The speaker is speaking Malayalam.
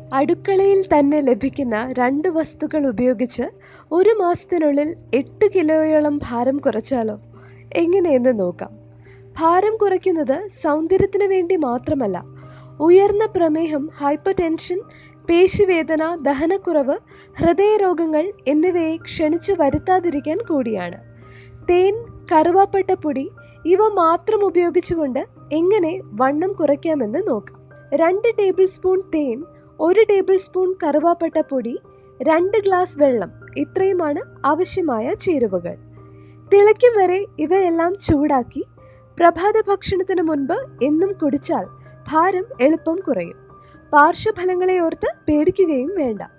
അടുക്കളയിൽ തന്നെ ലഭിക്കുന്ന രണ്ട് വസ്തുക്കൾ ഉപയോഗിച്ച് ഒരു മാസത്തിനുള്ളിൽ എട്ട് കിലോയോളം ഭാരം കുറച്ചാലോ എങ്ങനെയെന്ന് നോക്കാം ഭാരം കുറയ്ക്കുന്നത് സൗന്ദര്യത്തിന് വേണ്ടി മാത്രമല്ല ഉയർന്ന പ്രമേഹം ഹൈപ്പർ ടെൻഷൻ പേശിവേദന ദഹനക്കുറവ് ഹൃദയരോഗങ്ങൾ എന്നിവയെ ക്ഷണിച്ചു വരുത്താതിരിക്കാൻ കൂടിയാണ് തേൻ കറുവാപ്പട്ടപ്പൊടി ഇവ മാത്രം ഉപയോഗിച്ചുകൊണ്ട് എങ്ങനെ വണ്ണം കുറയ്ക്കാമെന്ന് നോക്കാം രണ്ട് ടേബിൾ സ്പൂൺ തേൻ ഒരു ടേബിൾ സ്പൂൺ കറുവാപ്പട്ടപ്പൊടി രണ്ട് ഗ്ലാസ് വെള്ളം ഇത്രയുമാണ് ആവശ്യമായ ചേരുവകൾ തിളയ്ക്കും വരെ ഇവയെല്ലാം ചൂടാക്കി പ്രഭാത ഭക്ഷണത്തിന് മുൻപ് എന്നും കുടിച്ചാൽ ഭാരം എളുപ്പം കുറയും പാർശ്വഫലങ്ങളെ ഓർത്ത് പേടിക്കുകയും വേണ്ട